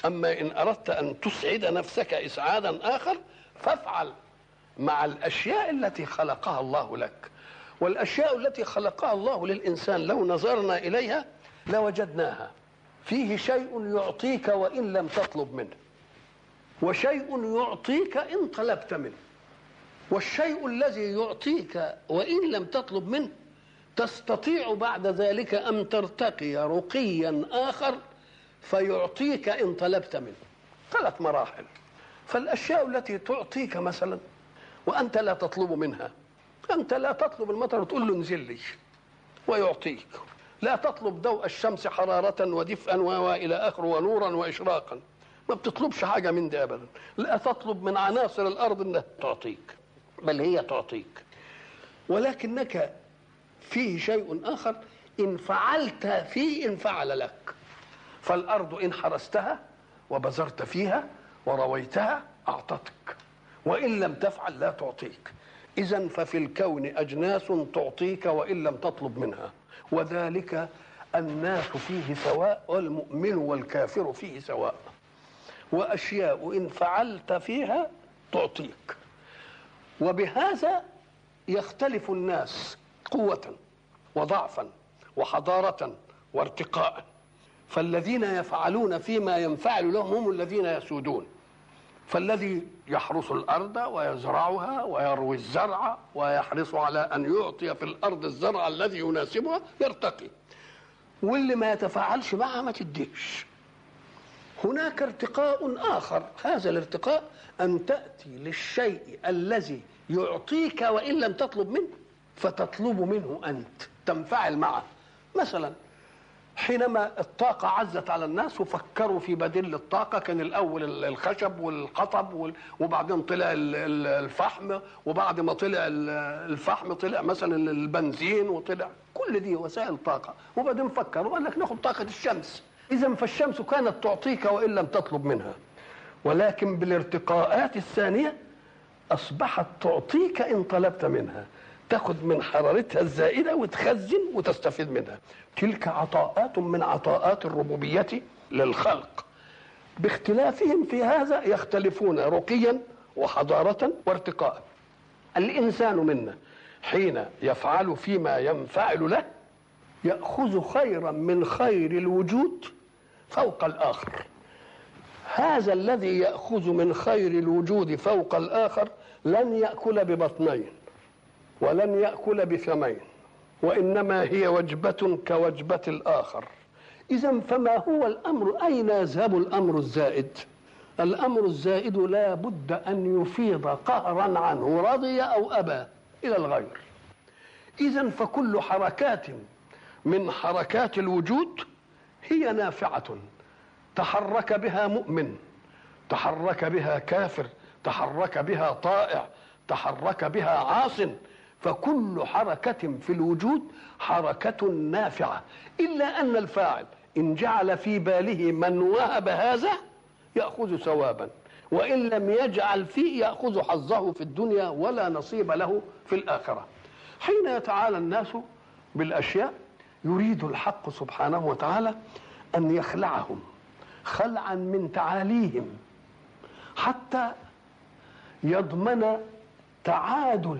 أما إن أردت أن تسعد نفسك إسعادا آخر فافعل مع الأشياء التي خلقها الله لك والأشياء التي خلقها الله للإنسان لو نظرنا إليها لوجدناها فيه شيء يعطيك وإن لم تطلب منه وشيء يعطيك إن طلبت منه والشيء الذي يعطيك وإن لم تطلب منه تستطيع بعد ذلك أن ترتقي رقيا آخر فيعطيك إن طلبت منه ثلاث مراحل فالأشياء التي تعطيك مثلا وأنت لا تطلب منها أنت لا تطلب المطر وتقول له انزل لي ويعطيك لا تطلب ضوء الشمس حرارة ودفئا وإلى آخره ونورا وإشراقا ما بتطلبش حاجة من ده أبدا لا تطلب من عناصر الأرض أنها تعطيك بل هي تعطيك ولكنك فيه شيء آخر إن فعلت فيه إن فعل لك فالأرض إن حرستها وبذرت فيها ورويتها أعطتك وإن لم تفعل لا تعطيك إذا ففي الكون أجناس تعطيك وإن لم تطلب منها وذلك الناس فيه سواء والمؤمن والكافر فيه سواء وأشياء إن فعلت فيها تعطيك وبهذا يختلف الناس قوة وضعفا وحضارة وارتقاء فالذين يفعلون فيما ينفعل لهم هم الذين يسودون فالذي يحرس الارض ويزرعها ويروي الزرع ويحرص على ان يعطي في الارض الزرع الذي يناسبها يرتقي واللي ما يتفاعلش معها ما تديش هناك ارتقاء اخر هذا الارتقاء ان تاتي للشيء الذي يعطيك وان لم تطلب منه فتطلب منه انت تنفعل معه مثلا حينما الطاقة عزت على الناس وفكروا في بديل الطاقة كان الأول الخشب والقطب وبعدين طلع الفحم وبعد ما طلع الفحم طلع مثلا البنزين وطلع كل دي وسائل طاقة وبعدين فكروا قال لك ناخد طاقة الشمس إذا فالشمس كانت تعطيك وإن لم تطلب منها ولكن بالارتقاءات الثانية أصبحت تعطيك إن طلبت منها تاخد من حرارتها الزائدة وتخزن وتستفيد منها تلك عطاءات من عطاءات الربوبية للخلق باختلافهم في هذا يختلفون رقيا وحضارة وارتقاء الإنسان منا حين يفعل فيما ينفعل له يأخذ خيرا من خير الوجود فوق الآخر هذا الذي يأخذ من خير الوجود فوق الآخر لن يأكل ببطنين ولن يأكل بفمين وإنما هي وجبة كوجبة الآخر إذا فما هو الأمر أين يذهب الأمر الزائد الأمر الزائد لا بد أن يفيض قهرا عنه رضي أو أبى إلى الغير إذا فكل حركات من حركات الوجود هي نافعة تحرك بها مؤمن تحرك بها كافر تحرك بها طائع تحرك بها عاصٍ فكل حركة في الوجود حركة نافعة إلا أن الفاعل إن جعل في باله من وهب هذا يأخذ ثوابا وإن لم يجعل فيه يأخذ حظه في الدنيا ولا نصيب له في الآخرة حين يتعالى الناس بالأشياء يريد الحق سبحانه وتعالى أن يخلعهم خلعا من تعاليهم حتى يضمن تعادل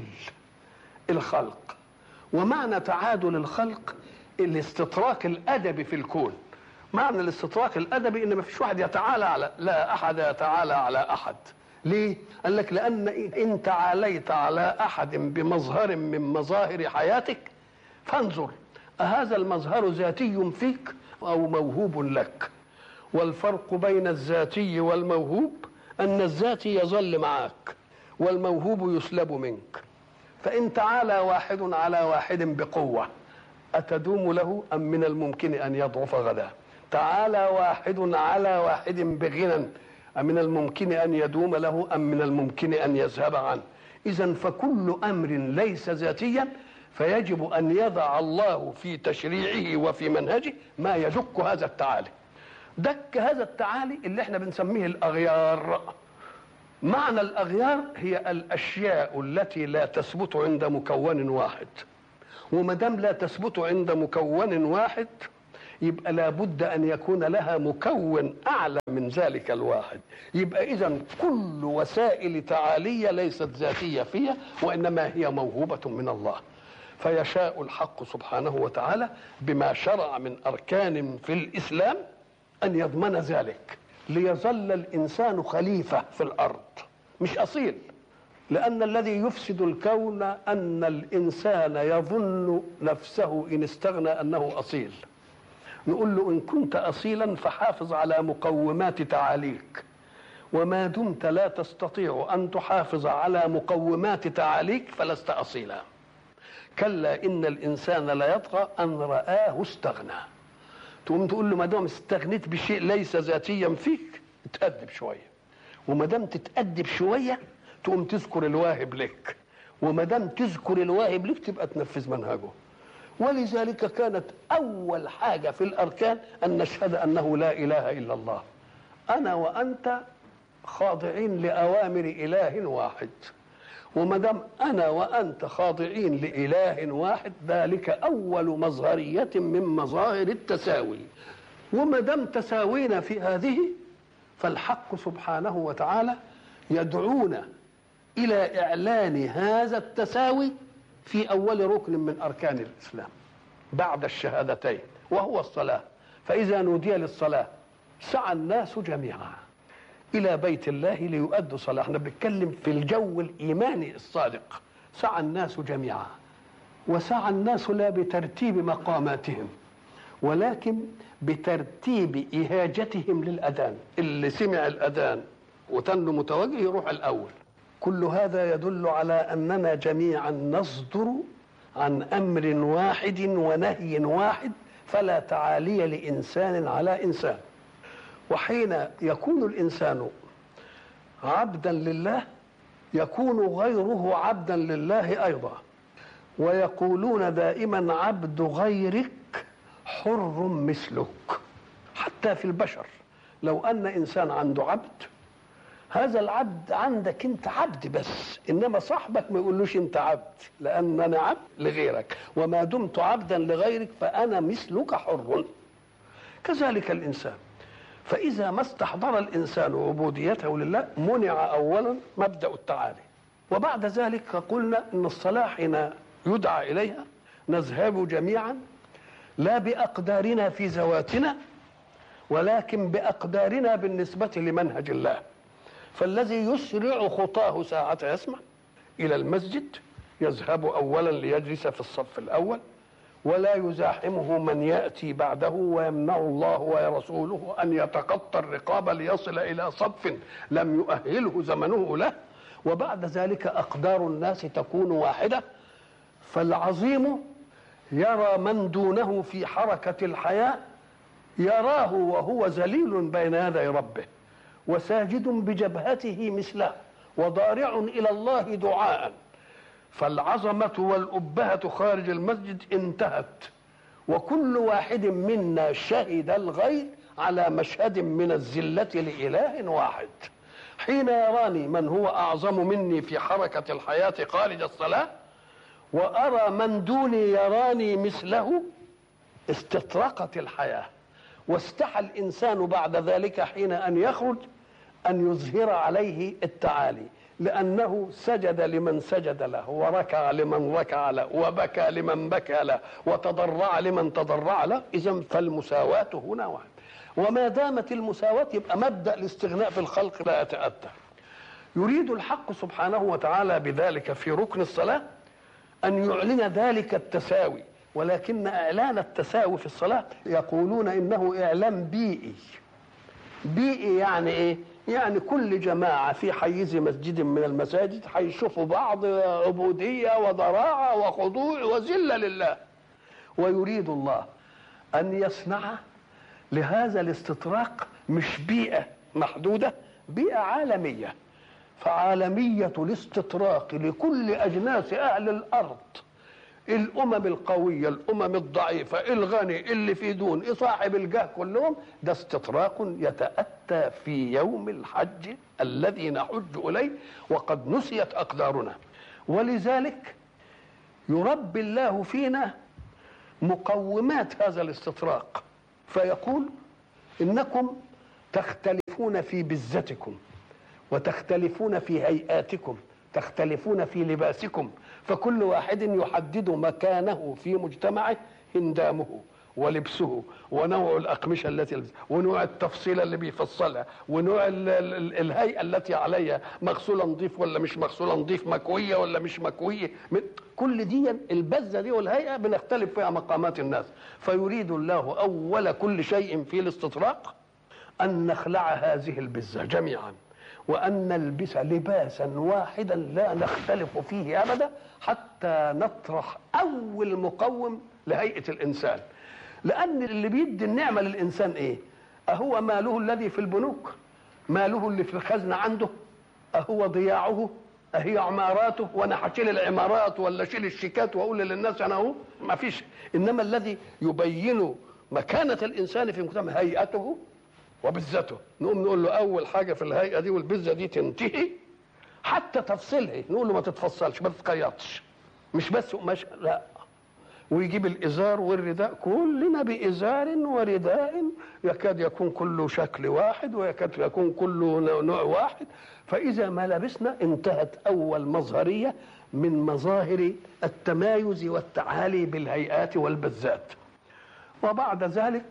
الخلق ومعنى تعادل الخلق الاستطراك الادبي في الكون معنى الاستطراك الادبي ان ما فيش واحد يتعالى على لا احد يتعالى على احد ليه قال لك لان ان تعاليت على احد بمظهر من مظاهر حياتك فانظر أهذا المظهر ذاتي فيك أو موهوب لك والفرق بين الذاتي والموهوب أن الذاتي يظل معك والموهوب يسلب منك فإن تعالى واحد على واحد بقوة أتدوم له أم من الممكن أن يضعف غدا تعالى واحد على واحد بغنى أم من الممكن أن يدوم له أم من الممكن أن يذهب عنه إذا فكل أمر ليس ذاتيا فيجب أن يضع الله في تشريعه وفي منهجه ما يدك هذا التعالي دك هذا التعالي اللي احنا بنسميه الأغيار معنى الأغيار هي الأشياء التي لا تثبت عند مكون واحد وما دام لا تثبت عند مكون واحد يبقى لابد ان يكون لها مكون اعلى من ذلك الواحد يبقى اذا كل وسائل تعاليه ليست ذاتيه فيها وانما هي موهوبه من الله فيشاء الحق سبحانه وتعالى بما شرع من اركان في الاسلام ان يضمن ذلك ليظل الانسان خليفه في الارض مش اصيل لان الذي يفسد الكون ان الانسان يظن نفسه ان استغنى انه اصيل نقول له ان كنت اصيلا فحافظ على مقومات تعاليك وما دمت لا تستطيع ان تحافظ على مقومات تعاليك فلست اصيلا كلا ان الانسان لا يطغى ان رآه استغنى تقوم تقول له ما دام استغنيت بشيء ليس ذاتيا فيك اتأدب شويه وما دام تتأدب شويه تقوم تذكر الواهب لك وما دام تذكر الواهب لك تبقى تنفذ منهجه ولذلك كانت اول حاجه في الاركان ان نشهد انه لا اله الا الله انا وانت خاضعين لاوامر اله واحد وما دام انا وانت خاضعين لاله واحد ذلك اول مظهريه من مظاهر التساوي وما دام تساوينا في هذه فالحق سبحانه وتعالى يدعونا الى اعلان هذا التساوي في اول ركن من اركان الاسلام بعد الشهادتين وهو الصلاه فاذا نودي للصلاه سعى الناس جميعا الى بيت الله ليؤدوا صلاه احنا بنتكلم في الجو الايماني الصادق سعى الناس جميعا وسعى الناس لا بترتيب مقاماتهم ولكن بترتيب إهاجتهم للأذان اللي سمع الأذان وتنه متوجه يروح الأول كل هذا يدل على أننا جميعا نصدر عن أمر واحد ونهي واحد فلا تعالي لإنسان على إنسان وحين يكون الإنسان عبدا لله يكون غيره عبدا لله أيضا ويقولون دائما عبد غيرك حر مثلك حتى في البشر لو ان انسان عنده عبد هذا العبد عندك انت عبد بس انما صاحبك ما يقولوش انت عبد لان انا عبد لغيرك وما دمت عبدا لغيرك فانا مثلك حر كذلك الانسان فاذا ما استحضر الانسان عبوديته لله منع اولا مبدا التعالي وبعد ذلك قلنا ان الصلاه حين يدعى اليها نذهب جميعا لا باقدارنا في ذواتنا ولكن باقدارنا بالنسبه لمنهج الله فالذي يسرع خطاه ساعة يسمع إلى المسجد يذهب أولا ليجلس في الصف الأول ولا يزاحمه من يأتي بعده ويمنع الله ورسوله أن يتقطى الرقاب ليصل إلى صف لم يؤهله زمنه له وبعد ذلك أقدار الناس تكون واحدة فالعظيم يرى من دونه في حركة الحياة يراه وهو ذليل بين يدي ربه وساجد بجبهته مثله وضارع الى الله دعاء فالعظمه والابهه خارج المسجد انتهت وكل واحد منا شهد الغير على مشهد من الذله لاله واحد حين يراني من هو اعظم مني في حركه الحياه خارج الصلاه وارى من دوني يراني مثله استطرقت الحياه واستحى الانسان بعد ذلك حين ان يخرج ان يظهر عليه التعالي لانه سجد لمن سجد له وركع لمن ركع له وبكى لمن بكى له وتضرع لمن تضرع له اذا فالمساواه هنا واحد وما دامت المساواه يبقى مبدا الاستغناء في الخلق لا يتاتى يريد الحق سبحانه وتعالى بذلك في ركن الصلاه ان يعلن ذلك التساوي ولكن اعلان التساوي في الصلاه يقولون انه اعلان بيئي بيئي يعني ايه يعني كل جماعة في حيز مسجد من المساجد هيشوفوا بعض عبودية وضراعة وخضوع وذلة لله ويريد الله أن يصنع لهذا الاستطراق مش بيئة محدودة بيئة عالمية فعالمية الاستطراق لكل أجناس أهل الأرض الامم القويه الامم الضعيفه الغني اللي في دون صاحب الجاه كلهم ده استطراق يتاتى في يوم الحج الذي نحج اليه وقد نسيت اقدارنا ولذلك يربي الله فينا مقومات هذا الاستطراق فيقول انكم تختلفون في بزتكم وتختلفون في هيئاتكم تختلفون في لباسكم فكل واحد يحدد مكانه في مجتمعه هندامه ولبسه ونوع الأقمشة التي يلبسها ونوع التفصيلة اللي بيفصلها ونوع ال ال الهيئة التي عليها مغسولة نظيف ولا مش مغسولة نظيف مكوية ولا مش مكوية كل دي البزة دي والهيئة بنختلف فيها مقامات الناس فيريد الله أول كل شيء في الاستطراق أن نخلع هذه البزة جميعا وأن نلبس لباسا واحدا لا نختلف فيه أبدا حتى نطرح أول مقوم لهيئة الإنسان لأن اللي بيدي النعمة للإنسان إيه أهو ماله الذي في البنوك ماله اللي في الخزنة عنده أهو ضياعه أهي عماراته وأنا هشيل العمارات ولا أشيل الشيكات وأقول للناس أنا أهو ما فيش إنما الذي يبين مكانة الإنسان في المجتمع هيئته وبزته نقوم نقول له اول حاجه في الهيئه دي والبزه دي تنتهي حتى تفصلها نقول له ما تتفصلش ما تتقيطش مش بس قماش لا ويجيب الازار والرداء كلنا بازار ورداء يكاد يكون كله شكل واحد ويكاد يكون كله نوع واحد فاذا ما لبسنا انتهت اول مظهريه من مظاهر التمايز والتعالي بالهيئات والبزات وبعد ذلك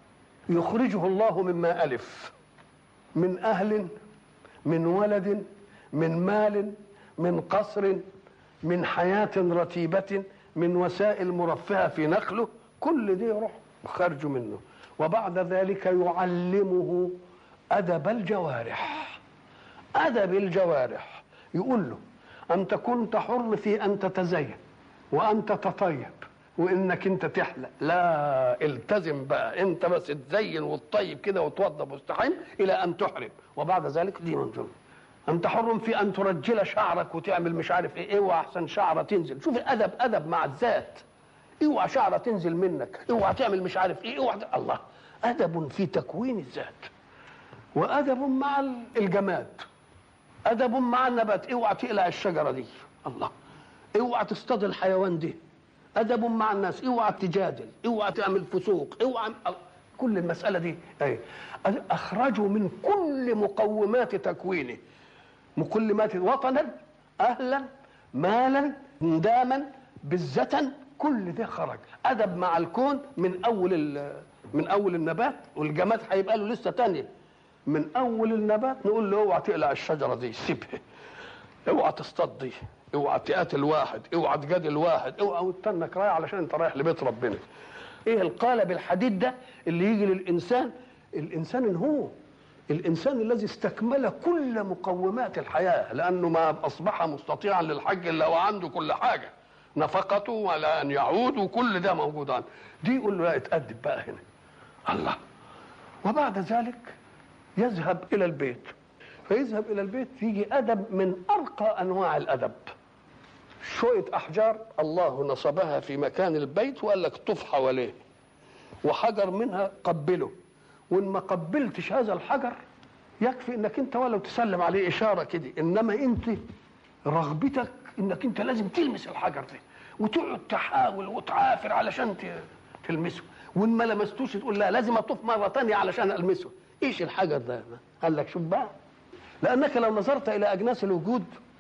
يخرجه الله مما ألف من أهل من ولد من مال من قصر من حياة رتيبة من وسائل مرفهة في نقله كل دي يروح خرج منه وبعد ذلك يعلمه أدب الجوارح أدب الجوارح يقول له أنت كنت حر في أن تتزين وأن تتطيب وانك انت تحلق لا التزم بقى انت بس تزين وتطيب كده وتوضب واستحم الى ان تحرم وبعد ذلك دي منظور انت حر في ان ترجل شعرك وتعمل مش عارف ايه اوعى احسن شعره تنزل شوف الادب ادب مع الذات اوعى شعره تنزل منك اوعى تعمل مش عارف ايه اوعى الله ادب في تكوين الذات وادب مع الجماد ادب مع النبات اوعى تقلع الشجره دي الله اوعى تصطاد الحيوان دي ادب مع الناس اوعى تجادل اوعى تعمل فسوق اوعى كل المساله دي ايه اخرجوا من كل مقومات تكوينه مقومات وطنا اهلا مالا انداما بزة كل ده خرج ادب مع الكون من اول من اول النبات والجماد هيبقى له لسه تانية من اول النبات نقول له اوعى تقلع الشجره دي سيبها اوعى تصطاد دي اوعى تقاتل واحد اوعى تجادل واحد اوعى وتنك رايح علشان انت رايح لبيت ربنا ايه القالب الحديد ده اللي يجي للانسان الانسان هو الانسان الذي استكمل كل مقومات الحياه لانه ما اصبح مستطيعا للحج الا وعنده كل حاجه نفقته ولا ان يعود وكل ده موجود عنده دي يقول له لا اتأدب بقى هنا الله وبعد ذلك يذهب الى البيت فيذهب الى البيت يجي ادب من ارقى انواع الادب شويه احجار الله نصبها في مكان البيت وقال لك طف حواليه وحجر منها قبله وان ما قبلتش هذا الحجر يكفي انك انت ولو تسلم عليه اشاره كده انما انت رغبتك انك انت لازم تلمس الحجر ده وتقعد تحاول وتعافر علشان تلمسه وان ما لمستوش تقول لا لازم اطوف مره ثانيه علشان المسه ايش الحجر ده قال لك شوف بقى لانك لو نظرت الى اجناس الوجود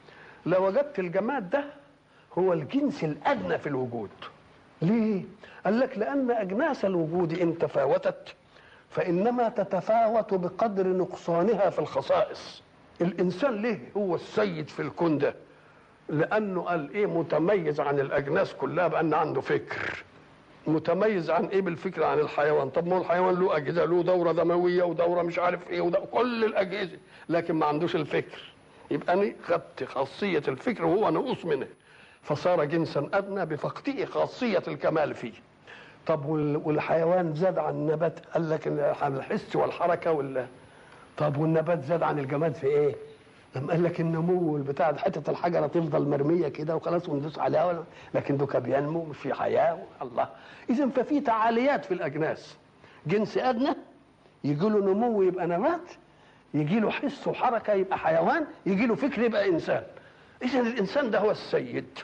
لوجدت الجماد ده هو الجنس الادنى في الوجود ليه قال لك لان اجناس الوجود ان تفاوتت فانما تتفاوت بقدر نقصانها في الخصائص الانسان ليه هو السيد في الكون ده لانه قال ايه متميز عن الاجناس كلها بان عنده فكر متميز عن ايه بالفكر عن الحيوان طب ما هو الحيوان له اجهزه له دوره دمويه ودوره مش عارف ايه وده كل الاجهزه لكن ما عندوش الفكر يبقى انا خدت خاصيه الفكر وهو نقص منه فصار جنسا ادنى بفقده خاصيه الكمال فيه طب والحيوان زاد عن النبات قال لك الحس والحركه وال طب والنبات زاد عن الجماد في ايه؟ لما قال لك النمو بتاع حته الحجره تفضل مرميه كده وخلاص وندوس عليها ولا لكن دوكا بينمو مش في حياه الله اذا ففي تعاليات في الاجناس جنس ادنى يجي له نمو يبقى نبات يجي له حس وحركه يبقى حيوان يجي له فكر يبقى انسان اذا الانسان ده هو السيد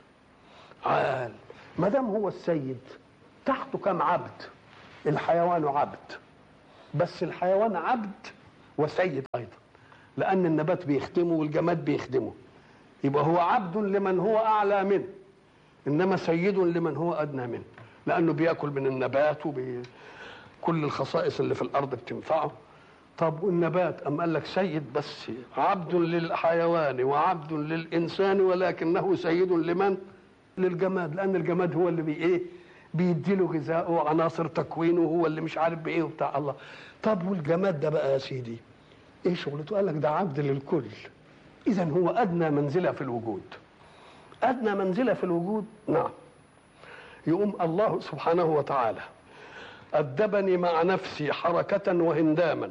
عال ما دام هو السيد تحته كم عبد الحيوان عبد بس الحيوان عبد وسيد ايضا لان النبات بيخدمه والجماد بيخدمه يبقى هو عبد لمن هو اعلى منه انما سيد لمن هو ادنى منه لانه بياكل من النبات وبي كل الخصائص اللي في الارض بتنفعه طب والنبات أم قال لك سيد بس عبد للحيوان وعبد للإنسان ولكنه سيد لمن؟ للجماد لأن الجماد هو اللي بي إيه؟ بيديله غذاءه وعناصر تكوينه هو اللي مش عارف بإيه وبتاع الله طب والجماد ده بقى يا سيدي إيه شغلته؟ قال لك ده عبد للكل إذا هو أدنى منزلة في الوجود أدنى منزلة في الوجود نعم يقوم الله سبحانه وتعالى أدبني مع نفسي حركة وهنداما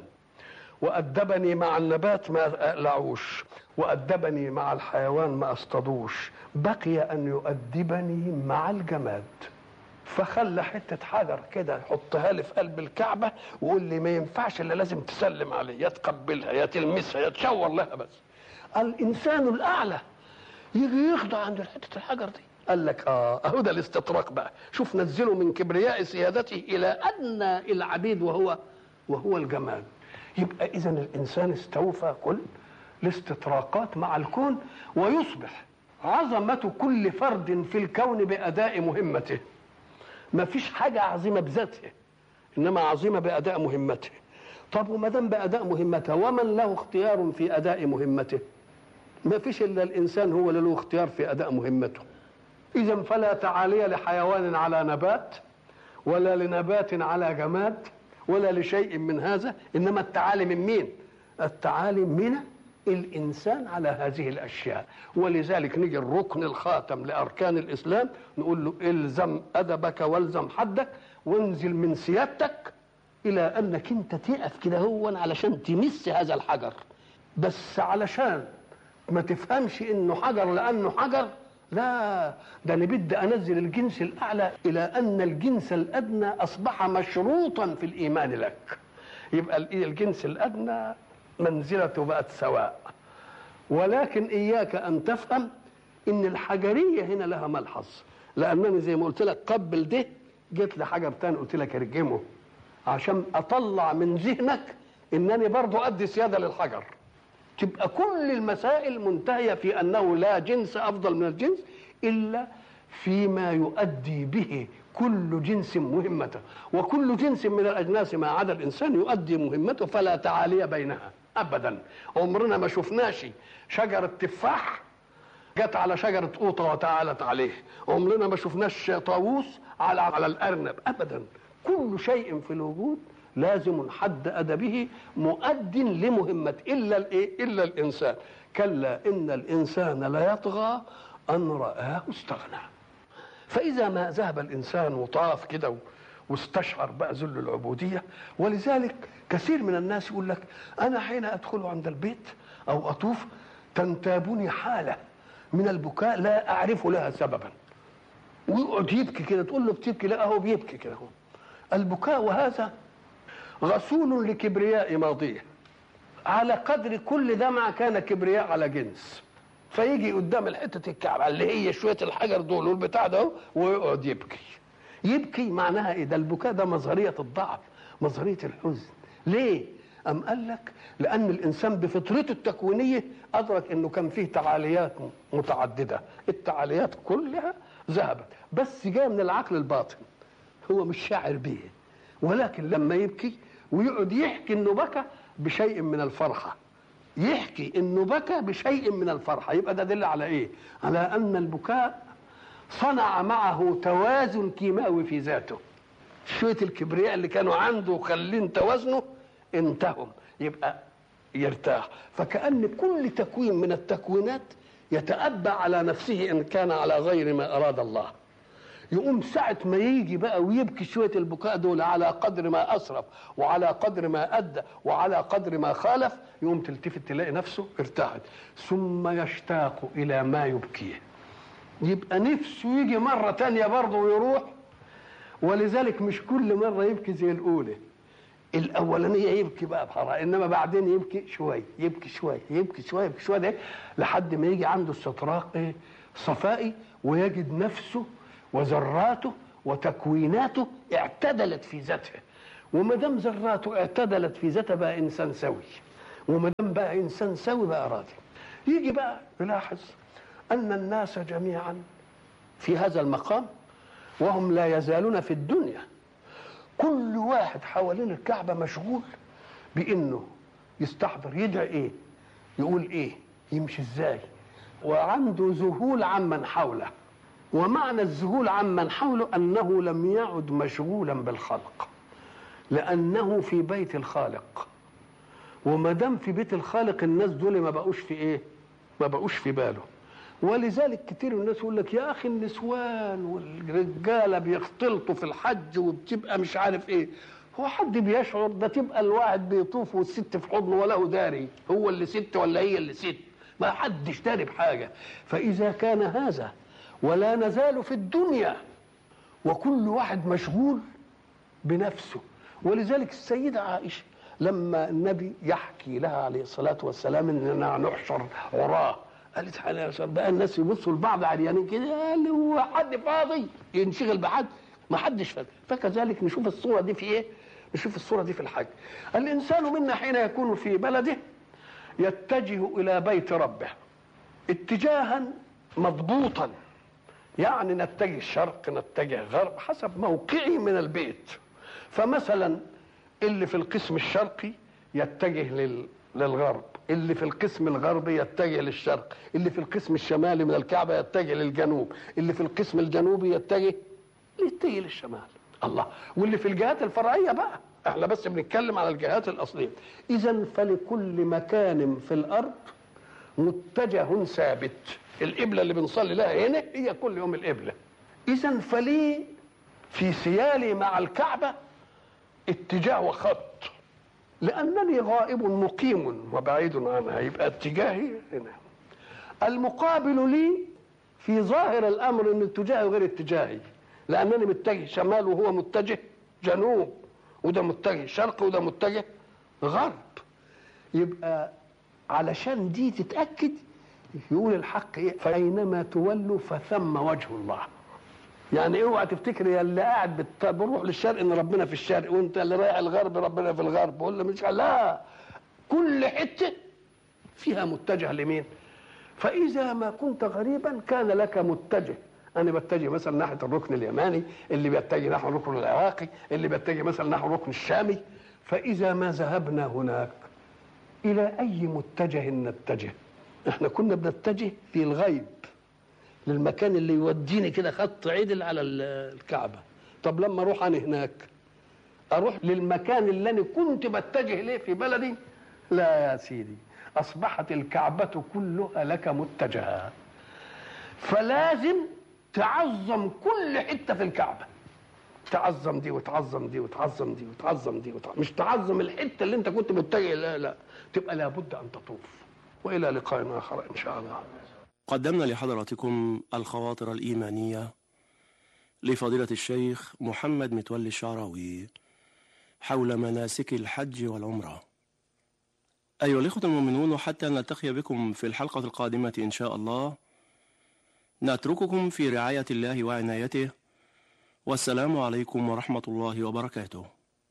وأدبني مع النبات ما أقلعوش وأدبني مع الحيوان ما أصطادوش بقي أن يؤدبني مع الجماد فخلى حتة حجر كده يحطها لي في قلب الكعبة ويقول لي ما ينفعش إلا لازم تسلم عليه يا تقبلها يا تلمسها يا تشاور لها بس الإنسان الأعلى يجي يخضع عند حتة الحجر دي قال لك اه اهو ده الاستطراق بقى شوف نزله من كبرياء سيادته الى ادنى العبيد وهو وهو الجمال يبقى اذا الانسان استوفى كل الاستطراقات مع الكون ويصبح عظمة كل فرد في الكون بأداء مهمته ما فيش حاجة عظيمة بذاتها إنما عظيمة بأداء مهمته طب وما دام بأداء مهمته ومن له اختيار في أداء مهمته ما فيش إلا الإنسان هو اللي له اختيار في أداء مهمته إذا فلا تعالي لحيوان على نبات ولا لنبات على جماد ولا لشيء من هذا إنما التعالي من مين؟ التعالي من الإنسان على هذه الأشياء ولذلك نيجي الركن الخاتم لأركان الإسلام نقول له الزم أدبك والزم حدك وانزل من سيادتك إلى أنك أنت تقف كده هو علشان تمس هذا الحجر بس علشان ما تفهمش انه حجر لانه حجر لا ده انا بدي انزل الجنس الاعلى الى ان الجنس الادنى اصبح مشروطا في الايمان لك يبقى الجنس الادنى منزلته بقت سواء ولكن اياك ان تفهم ان الحجريه هنا لها ملحظ لانني زي ما قلت لك قبل ده جيت لحجر تاني قلت لك ارجمه عشان اطلع من ذهنك انني برضو ادي سياده للحجر تبقى كل المسائل منتهية في أنه لا جنس أفضل من الجنس إلا فيما يؤدي به كل جنس مهمته وكل جنس من الأجناس ما عدا الإنسان يؤدي مهمته فلا تعالي بينها أبدا عمرنا ما شفناش شجرة تفاح جت على شجرة قوطة وتعالت عليه عمرنا ما شفناش طاووس على على الأرنب أبدا كل شيء في الوجود لازم حد أدبه مؤد لمهمته إلا الإيه؟ إلا الإنسان كلا إن الإنسان ليطغى أن رآه استغنى فإذا ما ذهب الإنسان وطاف كده واستشعر بقى ذل العبودية ولذلك كثير من الناس يقول لك أنا حين أدخل عند البيت أو أطوف تنتابني حالة من البكاء لا أعرف لها سببا ويقعد يبكي كده تقول له بتبكي لا هو بيبكي كده هو البكاء وهذا غسول لكبرياء ماضيه على قدر كل دمعة كان كبرياء على جنس فيجي قدام الحتة الكعبة اللي هي شوية الحجر دول والبتاع ده ويقعد يبكي يبكي معناها ايه ده البكاء ده مظهرية الضعف مظهرية الحزن ليه أم قال لك لأن الإنسان بفطرته التكوينية أدرك أنه كان فيه تعاليات متعددة التعاليات كلها ذهبت بس جاية من العقل الباطن هو مش شاعر بيه ولكن لما يبكي ويقعد يحكي انه بكى بشيء من الفرحه يحكي انه بكى بشيء من الفرحه يبقى ده دل على ايه على ان البكاء صنع معه توازن كيماوي في ذاته شويه الكبرياء اللي كانوا عنده خلين توازنه انتهم يبقى يرتاح فكأن كل تكوين من التكوينات يتأبى على نفسه إن كان على غير ما أراد الله يقوم ساعة ما يجي بقى ويبكي شوية البكاء دول على قدر ما أسرف وعلى قدر ما أدى وعلى قدر ما خالف يقوم تلتفت تلاقي نفسه ارتعد ثم يشتاق إلى ما يبكيه يبقى نفسه يجي مرة تانية برضه ويروح ولذلك مش كل مرة يبكي زي الأولى الأولانية يبكي بقى بحرارة إنما بعدين يبكي شوية يبكي شوية يبكي شوية يبكي شوية ده لحد ما يجي عنده استطراق صفائي ويجد نفسه وذراته وتكويناته اعتدلت في ذاتها وما دام ذراته اعتدلت في ذاتها بقى انسان سوي وما دام بقى انسان سوي بقى راضي يجي بقى يلاحظ ان الناس جميعا في هذا المقام وهم لا يزالون في الدنيا كل واحد حوالين الكعبه مشغول بانه يستحضر يدعي ايه يقول ايه يمشي ازاي وعنده ذهول عمن حوله ومعنى الذهول عمن حوله انه لم يعد مشغولا بالخلق لانه في بيت الخالق وما دام في بيت الخالق الناس دول ما بقوش في ايه ما بقوش في باله ولذلك كتير من الناس يقول لك يا اخي النسوان والرجاله بيختلطوا في الحج وبتبقى مش عارف ايه هو حد بيشعر ده تبقى الواحد بيطوف والست في حضنه وله داري هو اللي ست ولا هي اللي ست ما حدش داري بحاجه فاذا كان هذا ولا نزال في الدنيا وكل واحد مشغول بنفسه ولذلك السيدة عائشة لما النبي يحكي لها عليه الصلاة والسلام إننا نحشر عراه قالت عليه بقى الناس يبصوا لبعض عريانين كده قال هو حد فاضي ينشغل بحد ما حدش فاضي فكذلك نشوف الصورة دي في إيه؟ نشوف الصورة دي في الحج الإنسان منا حين يكون في بلده يتجه إلى بيت ربه اتجاها مضبوطا يعني نتجه شرق نتجه غرب حسب موقعي من البيت فمثلا اللي في القسم الشرقي يتجه لل... للغرب اللي في القسم الغربي يتجه للشرق اللي في القسم الشمالي من الكعبة يتجه للجنوب اللي في القسم الجنوبي يتجه يتجه للشمال الله واللي في الجهات الفرعية بقى احنا بس بنتكلم على الجهات الأصلية إذا فلكل مكان في الأرض متجه ثابت القبلة اللي بنصلي لها هنا هي كل يوم القبلة إذا فلي في سيالي مع الكعبة اتجاه وخط لأنني غائب مقيم وبعيد عنها يبقى اتجاهي هنا المقابل لي في ظاهر الأمر أن اتجاهي غير اتجاهي لأنني متجه شمال وهو متجه جنوب وده متجه شرق وده متجه غرب يبقى علشان دي تتأكد يقول الحق ايه فاينما تولوا فثم وجه الله يعني اوعى تفتكر يا اللي قاعد بتروح للشرق ان ربنا في الشرق وانت اللي رايح الغرب ربنا في الغرب ولا مش لا كل حته فيها متجه لمين فاذا ما كنت غريبا كان لك متجه انا بتجه مثلا ناحيه الركن اليماني اللي بيتجه نحو الركن العراقي اللي بيتجه مثلا نحو الركن الشامي فاذا ما ذهبنا هناك الى اي متجه نتجه احنا كنا بنتجه في الغيب للمكان اللي يوديني كده خط عدل على الكعبه طب لما اروح انا هناك اروح للمكان اللي انا كنت بتجه ليه في بلدي لا يا سيدي اصبحت الكعبه كلها لك متجهه فلازم تعظم كل حته في الكعبه تعظم دي وتعظم دي وتعظم دي وتعظم دي وتعظم. مش تعظم الحته اللي انت كنت متجه لا لا تبقى لابد ان تطوف والى لقاء اخر ان شاء الله قدمنا لحضراتكم الخواطر الإيمانية لفضيلة الشيخ محمد متولي الشعراوي حول مناسك الحج والعمرة أيها الإخوة المؤمنون حتى نلتقي بكم في الحلقة القادمة إن شاء الله نترككم في رعاية الله وعنايته والسلام عليكم ورحمة الله وبركاته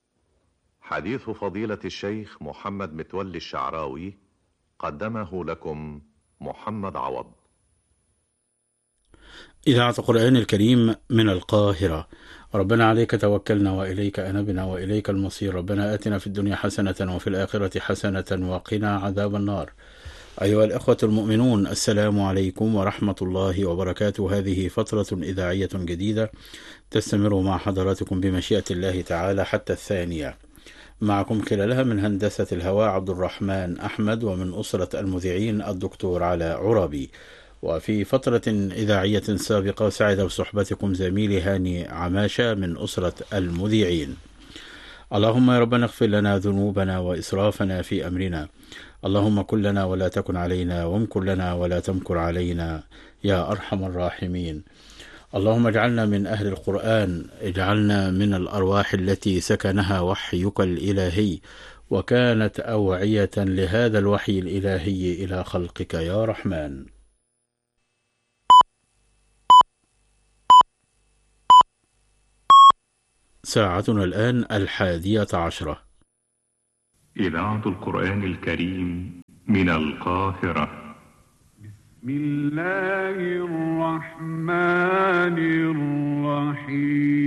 حديث فضيلة الشيخ محمد متولي الشعراوي قدمه لكم محمد عوض إذاعة القرآن الكريم من القاهرة ربنا عليك توكلنا وإليك أنبنا وإليك المصير ربنا آتنا في الدنيا حسنة وفي الآخرة حسنة وقنا عذاب النار أيها الأخوة المؤمنون السلام عليكم ورحمة الله وبركاته هذه فترة إذاعية جديدة تستمر مع حضراتكم بمشيئة الله تعالى حتى الثانية معكم خلالها من هندسة الهواء عبد الرحمن أحمد ومن أسرة المذيعين الدكتور علاء عرابي وفي فترة إذاعية سابقة سعد بصحبتكم زميلي هاني عماشة من أسرة المذيعين اللهم يا ربنا اغفر لنا ذنوبنا وإسرافنا في أمرنا اللهم كن لنا ولا تكن علينا وامكر لنا ولا تمكر علينا يا أرحم الراحمين اللهم اجعلنا من أهل القرآن اجعلنا من الأرواح التي سكنها وحيك الإلهي وكانت أوعية لهذا الوحي الإلهي إلى خلقك يا رحمن ساعتنا الآن الحادية عشرة إذاعة القرآن الكريم من القاهرة بسم الله الرحمن الرحيم